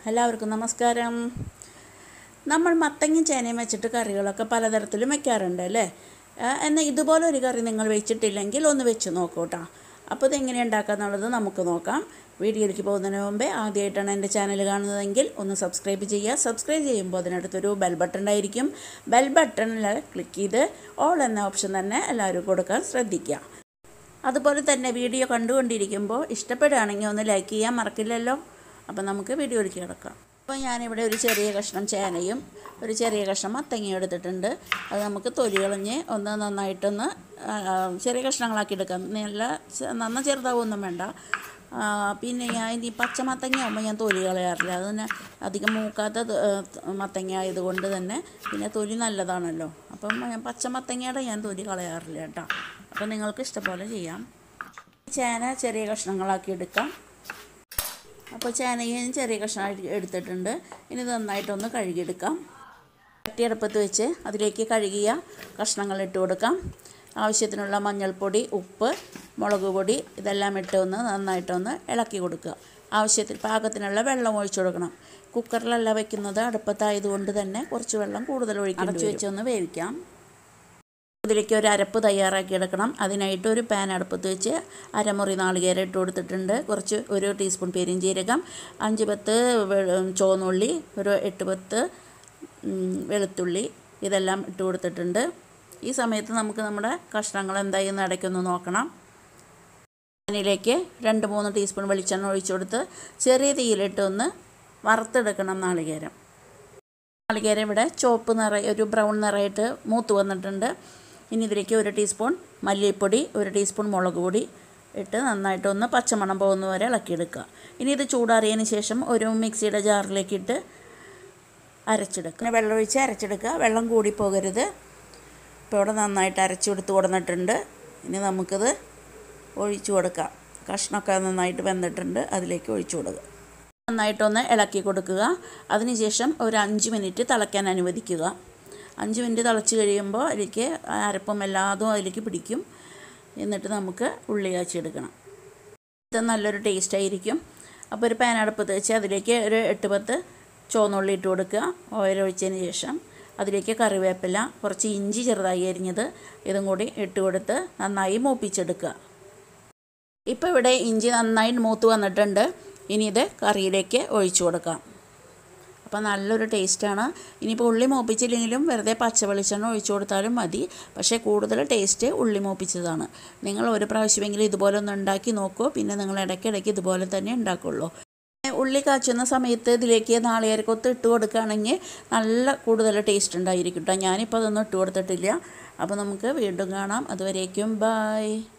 എല്ലാവർക്കും നമസ്കാരം നമ്മൾ മത്തങ്ങയും ചേനയും വെച്ചിട്ട് കറികളൊക്കെ പലതരത്തിലും വെക്കാറുണ്ട് അല്ലേ ആ, എന്നാൽ ഇതുപോലെ ഒരു കറി നിങ്ങൾ വെച്ചിട്ടില്ലെങ്കിൽ ഒന്ന് വെച്ച് നോക്കൂ കേട്ടോ അപ്പോൾ ഇതെങ്ങനെ ഉണ്ടാക്കുക എന്നുള്ളത് നമുക്ക് നോക്കാം വീഡിയോയിലേക്ക് പോകുന്നതിന് മുമ്പേ ആദ്യമായിട്ടാണ് എൻ്റെ ചാനൽ കാണുന്നതെങ്കിൽ ഒന്ന് സബ്സ്ക്രൈബ് ചെയ്യുക സബ്സ്ക്രൈബ് ചെയ്യുമ്പോൾ അതിനടുത്തൊരു ബെൽ ബട്ടൺ ഉണ്ടായിരിക്കും ബെൽ ബട്ടണിൽ ക്ലിക്ക് ചെയ്ത് ഓൾ എന്ന ഓപ്ഷൻ തന്നെ എല്ലാവരും കൊടുക്കാൻ ശ്രദ്ധിക്കുക അതുപോലെ തന്നെ വീഡിയോ കണ്ടുകൊണ്ടിരിക്കുമ്പോൾ ഇഷ്ടപ്പെടുകയാണെങ്കിൽ ഒന്ന് ലൈക്ക് ചെയ്യാൻ മറക്കില്ലല്ലോ അപ്പം നമുക്ക് വീഡിയോയിലേക്ക് കിടക്കാം അപ്പോൾ ഞാനിവിടെ ഒരു ചെറിയ കഷ്ണം ചേനയും ഒരു ചെറിയ കഷ്ണം മത്തങ്ങയും എടുത്തിട്ടുണ്ട് അത് നമുക്ക് തൊലി കളഞ്ഞ് ഒന്ന് നന്നായിട്ടൊന്ന് ആ, ചെറിയ കഷ്ണങ്ങളാക്കി എടുക്കാം നല്ല ചെ- നന്ന ചെറുതാവൊന്നും വേണ്ട ആ, പിന്നെ ഞാൻ ഇനി പച്ച മത്തങ്ങ ആകുമ്പോൾ ഞാൻ തൊലി കളയാറില്ല അത് തന്നെ അധികം മൂക്കാത്ത ത- ഏ, മത്തങ്ങ ആയതുകൊണ്ട് തന്നെ പിന്നെ തൊലി നല്ലതാണല്ലോ അപ്പം ഞാൻ പച്ച മത്തങ്ങയുടെ ഞാൻ തൊലി കളയാറില്ല കേട്ടോ അപ്പം നിങ്ങൾക്ക് ഇഷ്ടംപോലെ ചെയ്യാം ചേന ചെറിയ കഷ്ണങ്ങളാക്കി എടുക്കാം അപ്പോൾ ചേനയും ചെറിയ കഷ്ണം എടുത്തിട്ടുണ്ട് ഇനി ഇത് നന്നായിട്ടൊന്ന് കഴുകിയെടുക്കാം ചട്ടിയടുപ്പത്ത് വെച്ച് അതിലേക്ക് കഴുകിയ കഷ്ണങ്ങൾ ഇട്ട് കൊടുക്കാം ആവശ്യത്തിനുള്ള മഞ്ഞൾപ്പൊടി ഉപ്പ് മുളക് പൊടി ഇതെല്ലാം ഇട്ട് ഒന്ന് നന്നായിട്ടൊന്ന് ഇളക്കി കൊടുക്കുക ആവശ്യത്തിന് പാകത്തിനുള്ള വെള്ളം ഒഴിച്ചു കൊടുക്കണം കുക്കറിലല്ല വെക്കുന്നത് അടുപ്പത്തായതുകൊണ്ട് തന്നെ കുറച്ച് വെള്ളം കൂടുതൽ ഒഴിക്കണം അടച്ചു വെച്ചൊന്ന് വേവിക്കാം ഇതിലേക്ക് ഒരു അരപ്പ് തയ്യാറാക്കി എടുക്കണം അതിനായിട്ട് ഒരു പാൻ അടുപ്പത്ത് വെച്ച് അരമുറി നാളികേരം ഇട്ട് കൊടുത്തിട്ടുണ്ട് കുറച്ച് ഒരു ടീസ്പൂൺ പെരിഞ്ചീരകം അഞ്ച് പത്ത് വെ- ചുവന്നുള്ളി ഒരു എട്ട് പത്ത് ഉം, വെളുത്തുള്ളി ഇതെല്ലാം ഇട്ട് കൊടുത്തിട്ടുണ്ട് ഈ സമയത്ത് നമുക്ക് നമ്മുടെ കഷ്ണങ്ങൾ എന്തായി എന്ന് ഇടയ്ക്കൊന്ന് നോക്കണം പാനിലേക്ക് രണ്ട് മൂന്ന് ടീസ്പൂൺ വെളിച്ചെണ്ണ ഒഴിച്ചു കൊടുത്ത് ചെറിയ തീയിലിട്ട് ഒന്ന് വറുത്തെടുക്കണം നാളികേരം നാളികേരം ഇവിടെ ചുവപ്പ് നിറ ഒരു ബ്രൗൺ നിറയിട്ട് മൂത്ത് വന്നിട്ടുണ്ട് ഇനി ഇതിലേക്ക് ഒരു ടീസ്പൂൺ മല്ലിപ്പൊടി ഒരു ടീസ്പൂൺ മുളക് പൊടി ഇട്ട് നന്നായിട്ടൊന്ന് പച്ചമണം പോകുന്ന വരെ ഇളക്കിയെടുക്കുക ഇനി ഇത് ചൂടാറിയതിന് ശേഷം ഒരു മിക്സിയുടെ ജാറിലേക്ക് ഇട്ട് അരച്ചെടുക്കുക പിന്നെ വെള്ളം ഒഴിച്ച് അരച്ചെടുക്കുക വെള്ളം കൂടി പോകരുത് ഇപ്പോൾ ഇവിടെ നന്നായിട്ട് അരച്ചെടുത്ത് കൊടുത്തിട്ടുണ്ട് ഇനി നമുക്കിത് ഒഴിച്ചു കൊടുക്കാം കഷ്ണമൊക്കെ നന്നായിട്ട് വെന്തിട്ടുണ്ട് അതിലേക്ക് ഒഴിച്ചു കൊടുക്കുക നന്നായിട്ടൊന്ന് ഇളക്കി കൊടുക്കുക അതിനുശേഷം ഒരു അഞ്ച് മിനിറ്റ് തിളയ്ക്കാൻ അനുവദിക്കുക അഞ്ച് മിനിറ്റ് തിളച്ച് കഴിയുമ്പോൾ അതിലേക്ക് അരപ്പും എല്ലാതും അതിലേക്ക് പിടിക്കും എന്നിട്ട് നമുക്ക് ഉള്ളി കാച്ചിയെടുക്കണം ഇത് നല്ലൊരു ടേസ്റ്റ് ആയിരിക്കും അപ്പോൾ ഒരു പാൻ അടുപ്പത്ത് വെച്ച് അതിലേക്ക് ഒരു എട്ട് പത്ത് ചുവന്നുള്ളി ഇട്ട് കൊടുക്കുക ഓയിൽ ഒഴിച്ചതിന് ശേഷം അതിലേക്ക് കറിവേപ്പില കുറച്ച് ഇഞ്ചി ചെറുതായി അരിഞ്ഞത് ഇതും കൂടി ഇട്ട് കൊടുത്ത് നന്നായി മൂപ്പിച്ചെടുക്കുക ഇപ്പോൾ ഇവിടെ ഇഞ്ചി നന്നായി മൂത്ത് വന്നിട്ടുണ്ട് ഇനി ഇത് കറിയിലേക്ക് ഒഴിച്ചു കൊടുക്കാം അപ്പോൾ നല്ലൊരു ടേസ്റ്റാണ് ഇനിയിപ്പോൾ ഉള്ളി മൂപ്പിച്ചില്ലെങ്കിലും വെറുതെ പച്ച വെളിച്ചെണ്ണ ഒഴിച്ചു കൊടുത്താലും മതി പക്ഷേ കൂടുതൽ ടേസ്റ്റ് ഉള്ളി മൂപ്പിച്ചതാണ് നിങ്ങൾ ഒരു പ്രാവശ്യമെങ്കിലും ഇതുപോലെ ഒന്ന് ഉണ്ടാക്കി നോക്കൂ പിന്നെ നിങ്ങൾ ഇടയ്ക്കിടയ്ക്ക് ഇതുപോലെ തന്നെ ഉണ്ടാക്കുള്ളൂ ഉള്ളി കാച്ചുന്ന സമയത്ത് ഇതിലേക്ക് നാളികേരക്കൊത്ത് ഇട്ട് കൊടുക്കുകയാണെങ്കിൽ നല്ല കൂടുതൽ ടേസ്റ്റ് ഉണ്ടായിരിക്കും കേട്ടോ ഞാനിപ്പോൾ അതൊന്നും ഇട്ട് കൊടുത്തിട്ടില്ല അപ്പോൾ നമുക്ക് വീണ്ടും കാണാം അതുവരേക്കും ബായ്